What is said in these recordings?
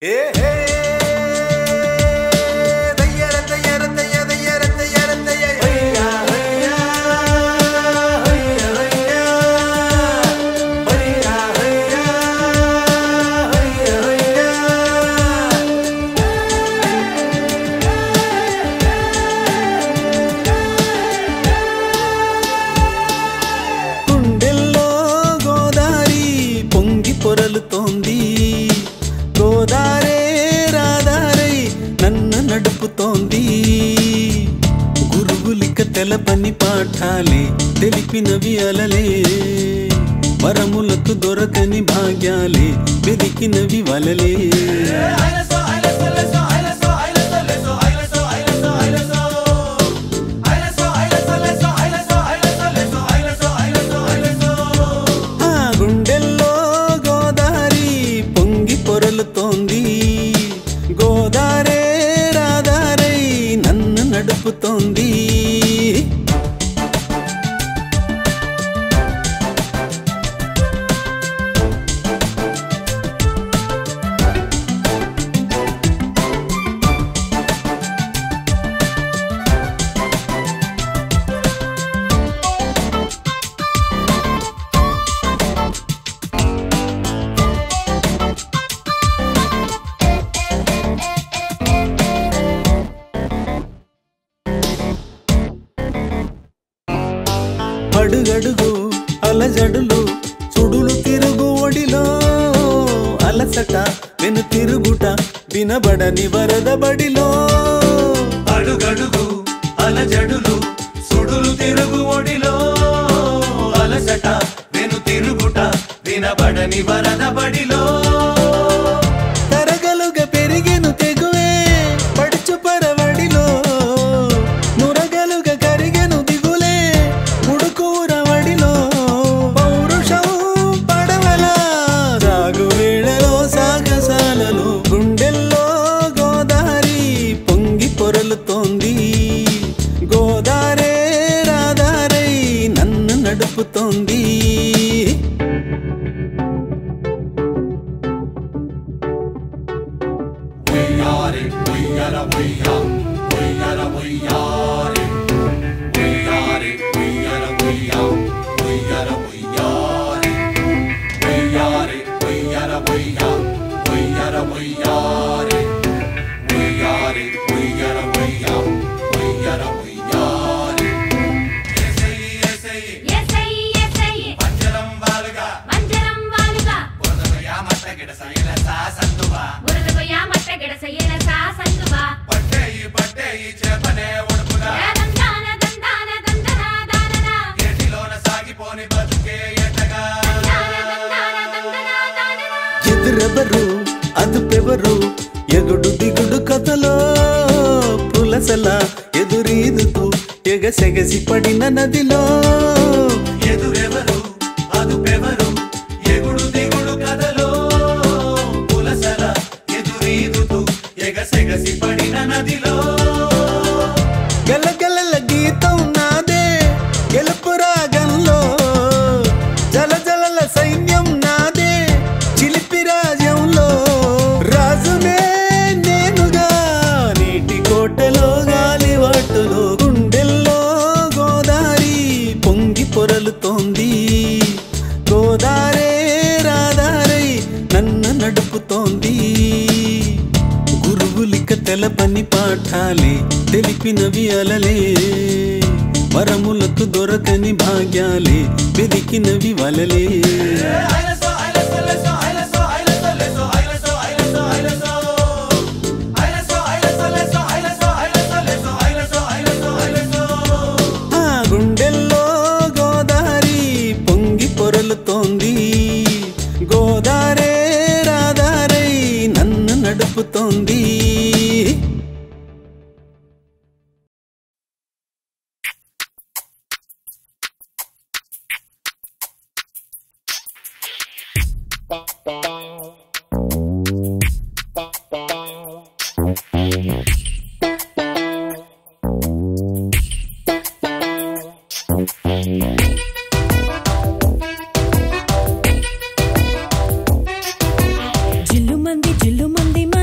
ఏ హే దయ్యర దయ్యర దయ్య దయ్యర దయ్యర దయ్య హయ్యా హయ్యా హయ్యా హయ్యా హయ్యా హయ్యా హయ్యా హయ్యా గుండెల్లో గోదారి పొంగి పొరలుతోంది గోదారే రాదారై నన్ను నడుపుతోంది గురువులిక తెలపని పాఠాలే తెలిపినవి అలలే వరములకు దొరకని భాగ్యాలే వెదికినవి వలలే ఆ గుండెల్లో గోదారి పొంగి పొరలుతోంది గోదారే రాదారై నన్ను నడుపుతోంది అడుగడుగు అలజడులు సుడులు తిరుగు ఒడిలో అలసట వెను తిరుగుట వినబడని వరద బడిలో అడుగడుగు అలజడులు సుడులు తిరుగు ఒడిలో అలసట వెను తిరుగుట వినబడని వరద బడిలో తరగలుగా పెరిగెను తెగువే పడుచు పరవడిలో నురగలుగా కరిగెను దిగులే ఉడుకూర వడిలో పౌరుషం పడవల సాగు వేళలో సాగసాలలో గుండెల్లో గోదారి పొంగి పొరలుతోంది గోదారే రాదారై నన్ను నడుపుతోంది ఉయ్యారి ఉయ్యర ఉయ్యా ఉయ్యర ఉయ్యారి ఉయ్యారి ఉయ్యర ఉయ్యా ఉయ్యర ఉయ్యారి ఉయ్యారి ఉయ్యర ఉయ్యా ఉయ్యర ఉయ్యారి ఉయ్యారి ఉయ్యర ఉయ్యా ఉయ్యర ఉయ్యారి ఏసయ్యి ఏసయ్యి ఎసై ఎసై పంజరం వాలుగా వంజరం వాలుగా పొదగయా మట్టగిడ సైల సాసందువా బురదగొయ్య మట్ట గిడసయ్యల సాసందువా పట్టేయి పట్టేయి చేపనే ఉడుపుగా దందాన దందాన దందన దానన ఏటిలోన సాగిపోని బతుకే ఎటగా దాన దందాన దందన దానన ఎదురెవరు అదుపెవరు ఎగుడు దిగుడు కథలో పులసల ఎదురీదుతూ ఎగసెగసి పడిన నదిలో ఎదురెవరు అదుపెవరు ఎగుడు దిగుడు కథలో పులసల ఎదురీదుతూ ఎగసెగసి పడిన నదిలో గలగలల గీతం నాదే గెలుపు రాగంలో జలజలల సైన్యం నాదే చిలిపి రాజ్యంలో రాజునే నేనుగా నీటి కోటలో గాలివాటులో గుండెల్లో గోదారి పొంగి పొరలుతోంది గోదారే రాదారై నన్ను నడుపుతోంది గురువులిక తెలపని పాఠాలే తెలిపినవి అలలే వరములకు దొరకని భాగ్యాలే వెదికినవి వలలే ఐలసో ఐలసో ఐలసో ఐలసో ఐలసో ఐలసో ఐలసో ఐలసో ఐలసో ఐలసో ఐలసో ఐలసో ఐలసో ఐలసో ఐలసో ఐలసో ఆ గుండెల్లో గోదారి పొంగి పొరలుతోంది గోదారే రాదారై నన్ను నడుపుతోంది జిల్లు మంది జిల్లు మంది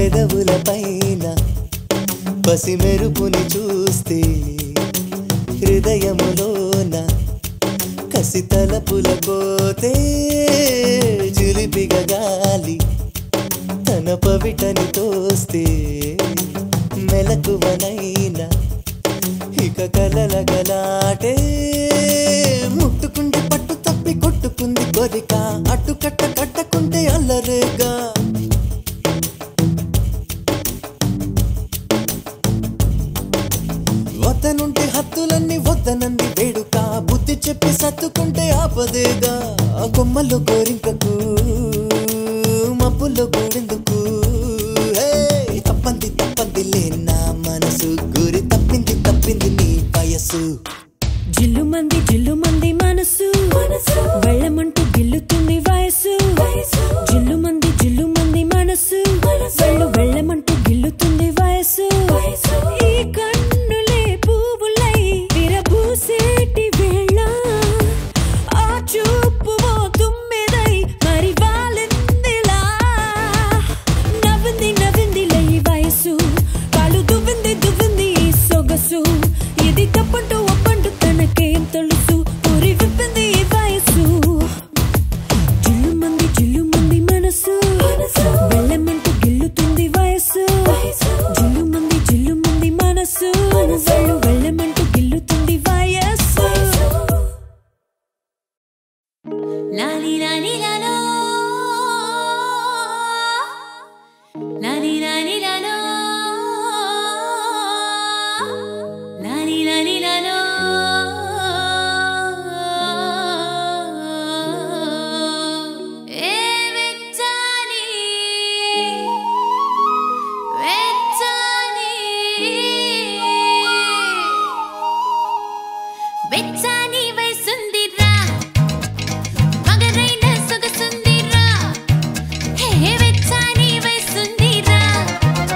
పెదవుల పైన పసి మెరుపుని చూస్తే హృదయములోన కసి తలపుల పోతే చిలిపిగ గాలి తన పవిటని తోస్తే మెలకువనైనా ఇక కలల గలాటే ముట్టుకుంటే పట్టు తప్పి కొట్టుకుంది కోరిక అట్టు కట్ట కట్టకుంటే అల్లరేగా వద్దనుంటే హత్తులన్నీ వద్దనంది వేడుక బుద్ధి చెప్పి సత్తుకుంటే ఆపదేగా ఆ కొమ్మల్లో కోరింకకు మబ్బుల్లో కూడెందుకు హే, తప్పంది తప్పంది లే నా మనసు గురి తప్పింది తప్పింది నీ వయసు జిల్లు మంది జిల్లు మంది మనసు వెళ్ళమంటూ గిల్లుతుంది వయసు జిల్లు మంది జిల్లు మంది మనసు వెళ్ళు వెళ్ళమంటూ గిల్లుతుంది వయసు ఈ కన్నులే పువ్వులై విరబూసేటి వేళ ఆ చూపు ఓ తుమ్మెదై మరి వాలిందిలా నవ్వింది నవ్విందిలే ఈ వయసు కాలు దువ్వింది దువ్వింది ఈ సొగసు ఇది తప్పంటూ ఒప్పంటూ తనకేం తెలుసు ఊరి విప్పింది ఈ వయసు జిల్లు మంది జిల్లు మంది మనసు వెళ్ళమంటూ గిల్లుతుంది వయసు జిల్లు మంది జిల్లు మంది మనసు వెళ్ళు వెళ్ళమంటూ గిల్లుతుంది వయసు లాలి లాలి లాలో లాలి లాలి లాలో లాలి లాలి లాలో ఏ వెచ్చాని వెచ్చాని వెచ్చాని వయసుందిరా మగరైన సొగసుందిరా హే వెచ్చాని వయసుందిరా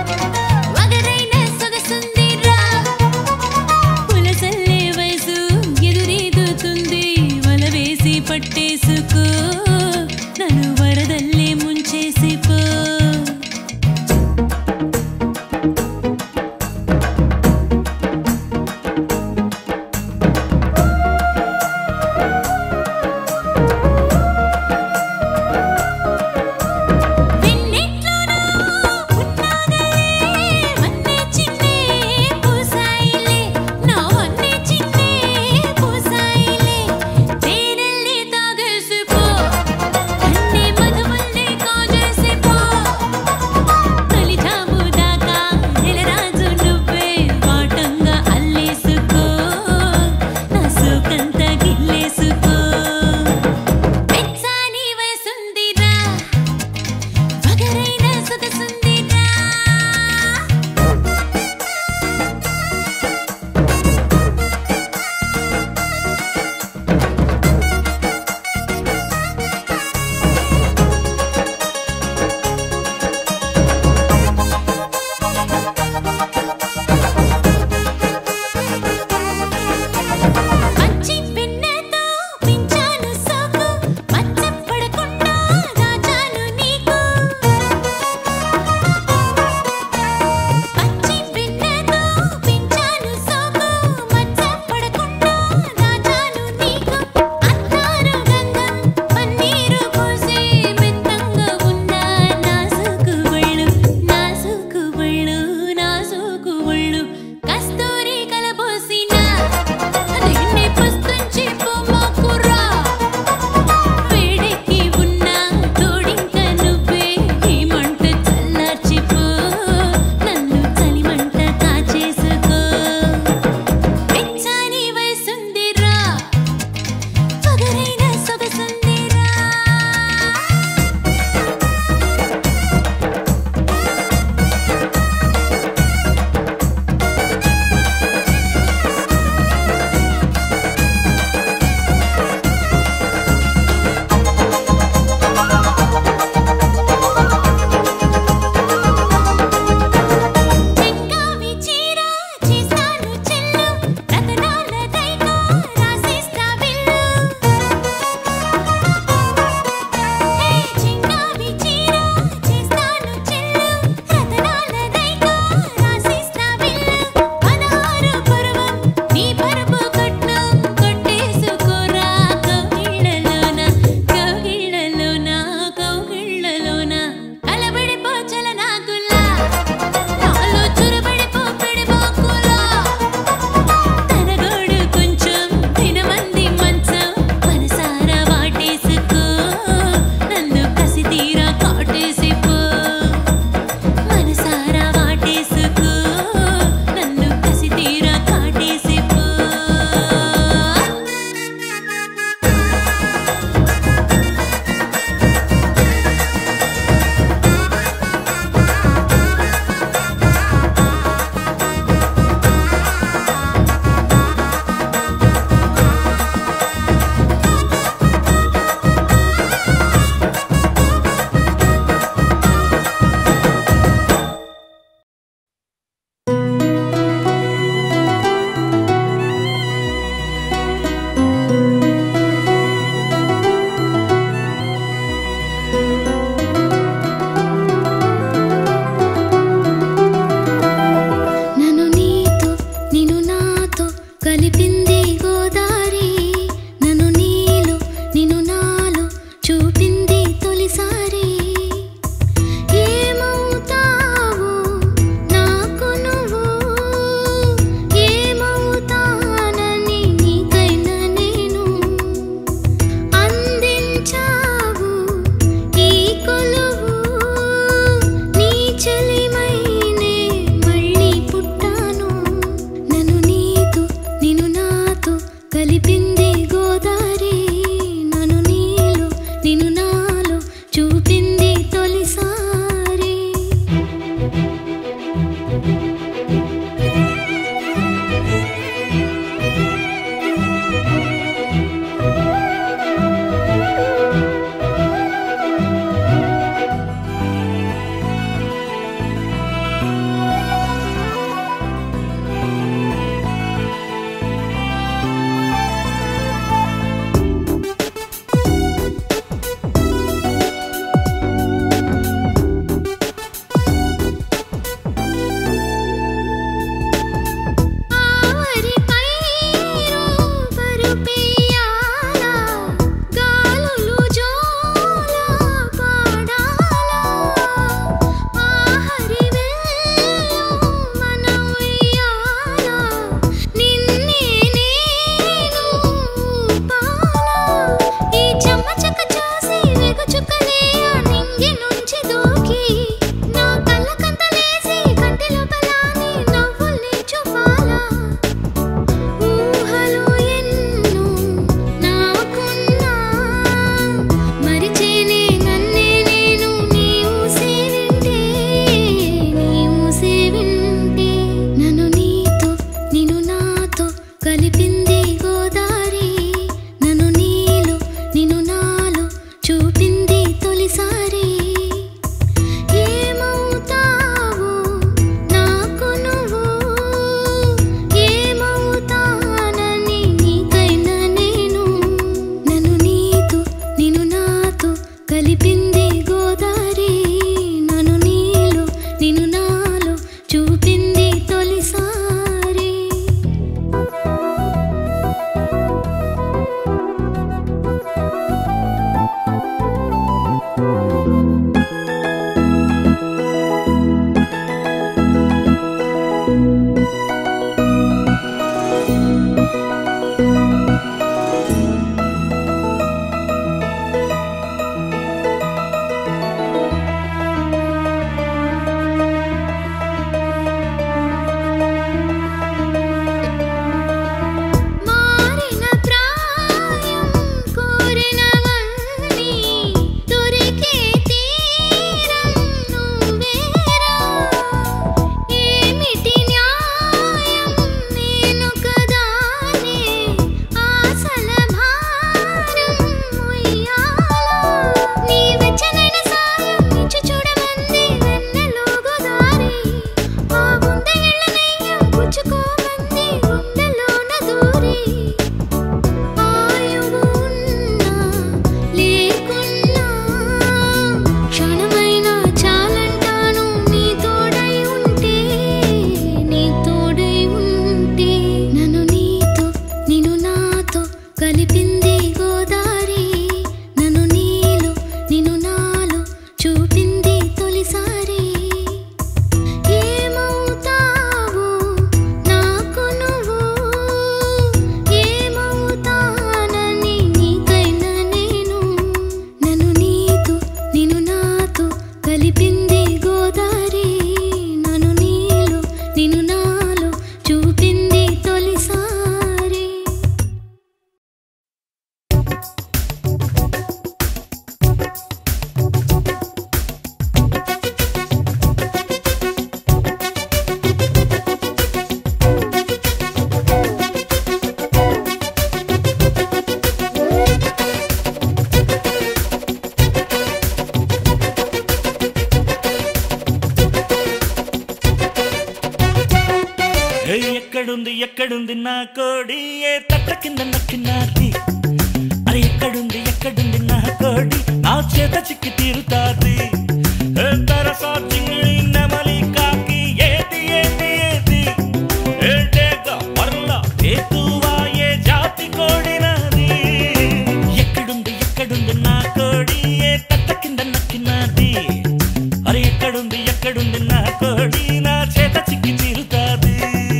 ఎక్కడుంది ఎక్కడుంది నా కోడి ఏ తట్ట కింద నక్కినాది అరే ఎక్కడుంది ఎక్కడుంది నా కోడి నా చేత చిక్కి తీరుతాది ఏ తరసా చింగిడి నెమలి కాకి ఏది ఏది ఏది ఏ డేగ మరల ఏతువా ఏ జాతి కోడి నాది ఎక్కడుంది ఎక్కడుంది నా కోడి ఏ తట్ట కింద నక్కినాది అరే ఎక్కడుంది ఎక్కడుంది నా కోడి నా చేత చిక్కి తీరుతాది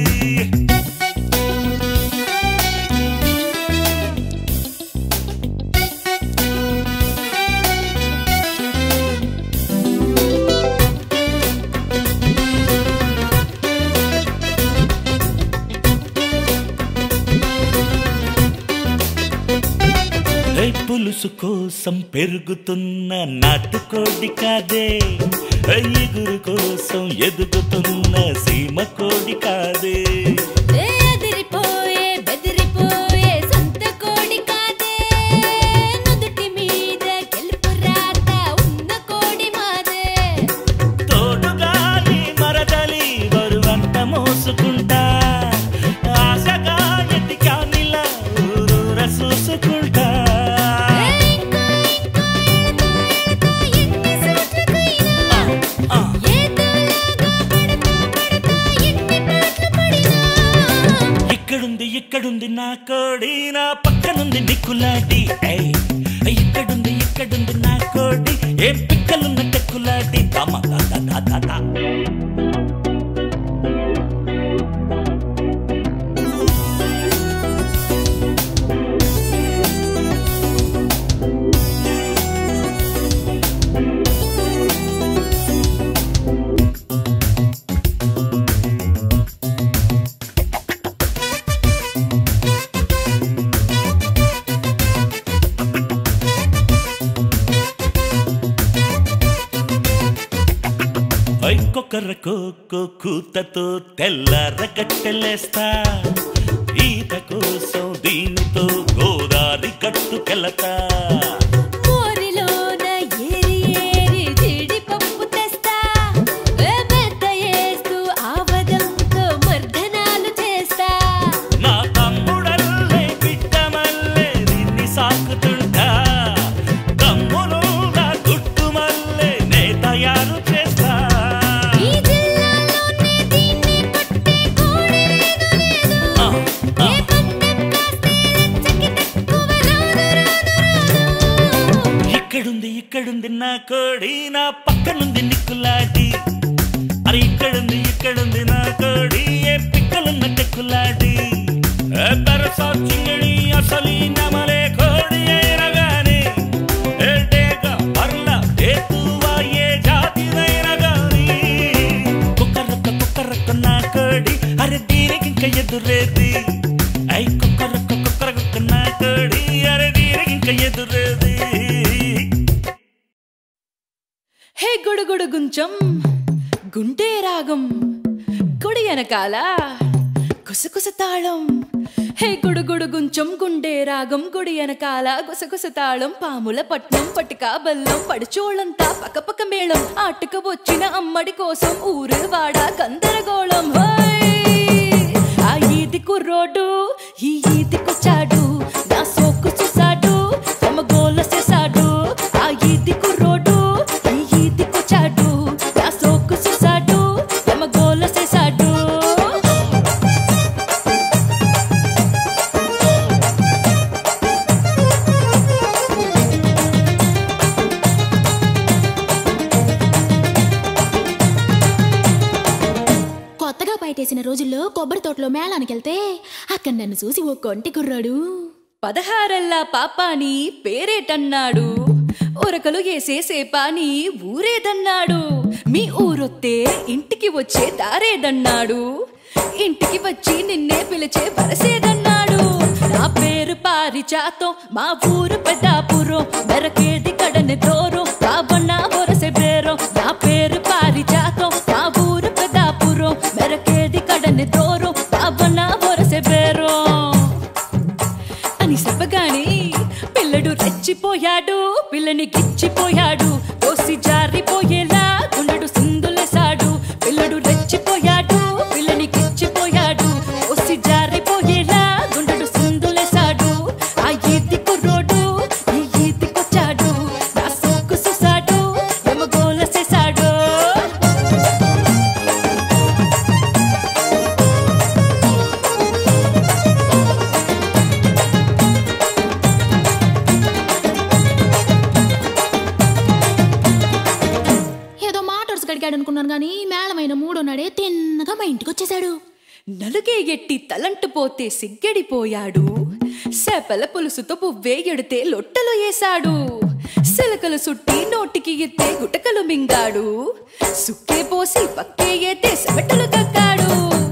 ఏ పులుసు కోసం పెరుగుతున్న నాటుకోడి కాదే ఏ ఇగురు కోసం ఎదుగుతున్న సీమ కోడి కాదే ఏ ఎదిరిపోయే బెదిరిపోయే సంత కోడి కాదే నుదుటి మీద గెలుపు రాత ఉన్న కోడి మాదే తోడుగాలి మరదలి బరువంత మోసుకుంటా ఆశగా ఎతికానిలా ఊరూర చూసుకుంటా ఏ ఇంకా ఇంకా ఎడతా ఎడతా ఎన్ని సోట్లకైనా ఆ, ఏదోలాగా పడతా పడతా ఎన్ని పాటలు పడినా ఇక్కడుంది ఇక్కడుంది నా కోడి నా పక్కనుంది నిక్కులాటి ఏయ్, ఇక్కడుంది ఇక్కడుంది నా కోడి ఏం పిక్కలున్న టెక్కులాటి తమ దా, దా, దా, దా, దా. ఐకొకర కోకో కూతతో తెల్లర కట్టెలేస్తా ఈత కోసం దీనితో గోదారి కట్టుకెళతా మోరిలోన ఏరి ఏరి జీడిపప్పు తెస్తా ఏ మెత్త వేస్తూ ఆవదంతో మర్దనాలు చేస్తా నా తమ్ముడల్లే బిడ్డ మల్లె నిన్ని సాకుతుంటా తమ్ముడు నా గుట్టు మల్లె నే తయారు చేస్తా ఈ జిల్లాలోనే దీన్ని కొట్టే కోడి లేదు లేదు ఆ, ఆ. ఏ పందెం కాస్తే లచ్చకి తక్కువ రాదు రాదు రాదు ఇక్కడుంది ఇక్కడుంది నా కోడి నా పక్కనుంది నిక్కులాటి అరే ఇక్కడుంది ఇక్కడుంది నా కోడి ఏ పిక్కలున్న టెక్కులాటి ఏ పెరసా చింగిడి అసలు ఈ నమలే కోడి అయినా గాని ఏ డేగ పర్ల ఏతువా ఏ జాతిదైనా గాని కుక్కరొక్క కుక్కరొక్క నా కోడి అరే దీనికి ఇంక ఎదురేది ఐ కుక్కరొక్క కుక్కరొక్క నా కోడి అరే దీనికి ఇంక ఎదురేది హే గుడుగుడు గుంచం గుంటే రాగం గుడి వెనకాల గుసగుస తాళం హే గుడుగుడు గుంచం గుండె రాగం గుడి వెనకాల గుసగుస తాళం పాముల పట్నం పటిక బెల్లం పడిచోళంతా పకపక మేళం ఆటక వచ్చిన అమ్మడి కోసం ఊరు వాడ గందరగోళం హోయ్! ఆ ఈది కుర్రోడు ఈ ఈదికొచ్చాడు నా సోకు చూసాడు తమ గోల చేశాడు ఆ ఈది కుర్రోడు ఈ ఈదికొచ్చాడు నా సోకు చూసాడు తమ గోల చేశాడు కొత్తగా బయటేసిన రోజుల్లో కొబ్బరి తోటలో మేళానికి వెళ్తే అక్కడ నన్ను చూసి ఓ కొంటి కుర్రాడు పదహారల్లా పాపాని పేరేటన్నాడు ఉరకలు వేసే సేపాని ఊరేదన్నాడు మీ ఊరొత్తే ఇంటికి వచ్చే దారేదన్నాడు ఇంటికి వచ్చి నిన్నే పిలిచే వరసేదన్నాడు నా పేరు పారిచాతం మా ఊరు పెద్దాపురం మెరకేది కడని దూరం కాబన్న వరసే బేరం నా పేరు పారిచాతం మా ఊరు పెద్దాపురం మెరకేది కడని దూరం కాబన్న వరసే బేరం అని చెప్పగాని పిల్లడు రెచ్చిపోయాడు పిల్లని గిచ్చిపోయాడు కోసి జారిపోయేలా గుండెడు సిందులేశాడు పిల్లడు రెచ్చిపోయాడు పిల్లని గిచ్చిపోయాడు ఓ అనుకున్నాను కానీ మేళమైన మూడోనాడే తిన్నగా మా ఇంటికి వచ్చేసాడు నలుగే ఎట్టి తలంటు పోతే సిగ్గడిపోయాడు సేపల పులుసుతో పువ్వే ఎడితే లొట్టలు వేశాడు సిలకలు సుట్టి నోటికి ఎత్తే గుటకలు మింగాడు సుక్కే పోసి పక్కే ఎత్తే సెమటలు కక్కాడు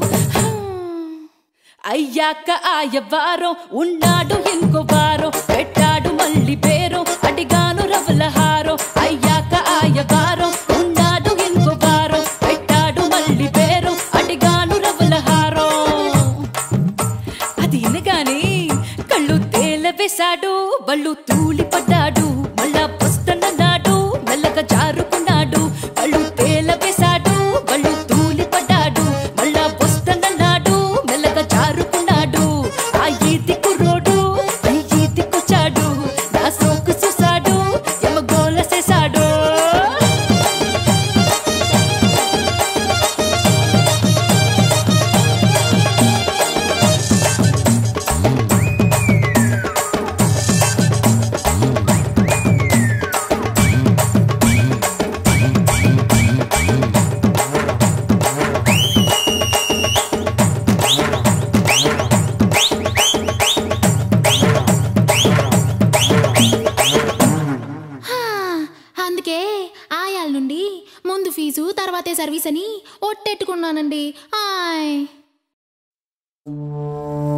అయ్యాక ఆయవారం ఉన్నాడు ఇంకో వారం పెట్టాడు మళ్ళీ పేరు అడిగాను రవల హారం అయ్యాక ఆయవారం ఉన్నాడు ఇంకో వారం పెట్టాడు మళ్ళీ పేరు అడిగాను రవల హారం అది వినగానే కళ్ళు తేల వేశాడు బళ్ళు తూలి పడ్డాడు మళ్ళా వస్తన్నాడు మెల్లగా జారుకున్నాడు కళ్ళు తేల వేశాడు బళ్ళు తూలి పడ్డాడు మళ్ళా వస్తన్నాడు మెల్లగా జారుకున్నాడు ఆ ఈతి కుర్రోడు ఈ ఈతికొచ్చాడు నా సోకు చూసాడు ఎమగోల చేశాడు హా, అందుకే ఆయాల నుండి ముందు ఫీజు తర్వాతే సర్వీస్ అని ఒట్టెట్టుకున్నానండి ఆయ్